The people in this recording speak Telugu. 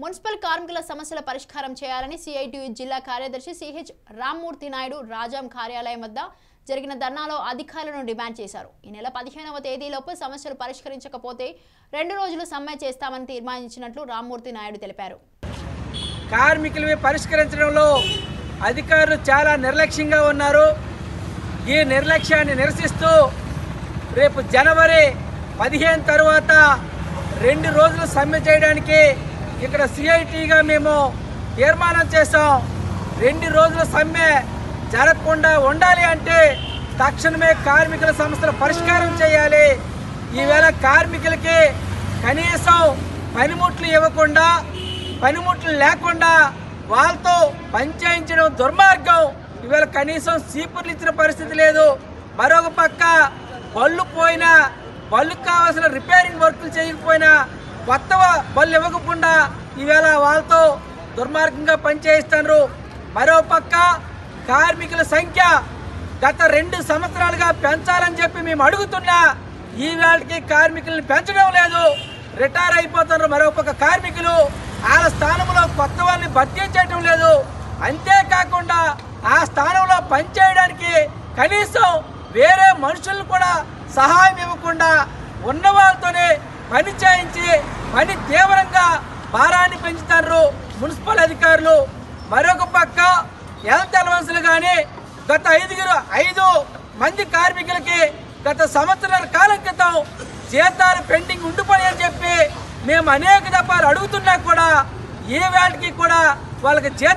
మున్సిపల్ కార్మికుల సమస్యల పరిష్కారం చేయాలని సిఐటియు జిల్లా కార్యదర్శి సిహెచ్ రామ్మూర్తి నాయుడు రాజాం కార్యాలయం వద్ద జరిగిన ధర్నాలో అధికారులను డిమాండ్ చేశారు ఈ నెల పదిహేనవ తేదీలోపు సమస్యలు పరిష్కరించకపోతే రెండు రోజులు సమ్మె చేస్తామని తీర్మానించినట్లు రామ్మూర్తి నాయుడు తెలిపారు కార్మికులవి పరిష్కరించడంలో అధికారులు చాలా నిర్లక్ష్యంగా ఉన్నారు ఈ నిర్లక్ష్యాన్ని నిరసిస్తూ రేపు జనవరి పదిహేను తరువాత రెండు రోజులు సమ్మె చేయడానికి ఇక్కడ సిఐటిగా మేము తీర్మానం చేసాం రెండు రోజుల సమ్మె జరగకుండా ఉండాలి అంటే తక్షణమే కార్మికుల సమస్యల పరిష్కారం చేయాలి ఈవేళ కార్మికులకి కనీసం పనిముట్లు ఇవ్వకుండా పనిముట్లు లేకుండా వాళ్ళతో పనిచేయించడం దుర్మార్గం ఇవాళ కనీసం సీపుర్లు ఇచ్చిన పరిస్థితి లేదు మరొక పక్క బళ్ళు పోయినా బళ్ళుకు కావాల్సిన రిపేరింగ్ వర్కులు చేయకపోయినా కొత్త బళ్ళు ఇవ్వకుండా ఈవేళ వాళ్ళతో దుర్మార్గంగా పనిచేయిస్తున్నారు మరో పక్క కార్మికుల సంఖ్య గత రెండు సంవత్సరాలుగా పెంచాలని చెప్పి మేము అడుగుతున్నా ఈ వేళకి కార్మికులను పెంచడం లేదు రిటైర్ అయిపోతున్నారు మరొక కార్మికులు వాళ్ళ స్థానంలో కొత్త వాళ్ళని భర్తీ చేయడం లేదు అంతేకాకుండా ఆ స్థానంలో పనిచేయడానికి కనీసం వేరే మనుషులను కూడా సహాయం ఇవ్వకుండా ఉన్న వాళ్ళతోనే పని చేయించి పని తీవ్రంగా భారాన్ని పెంచుతారు మున్సిపల్ అధికారులు మరొక పక్క హెల్త్ అలవన్సులు కానీ గత ఐదుగురు ఐదు మంది కార్మికులకి గత సంవత్సరాల కాలం క్రితం జీతాలు పెండింగ్ ఉండిపోయాయని చెప్పి మేము అనేక దఫాలు అడుగుతున్నా కూడా ఏ వేళకి కూడా వాళ్ళకి జీతం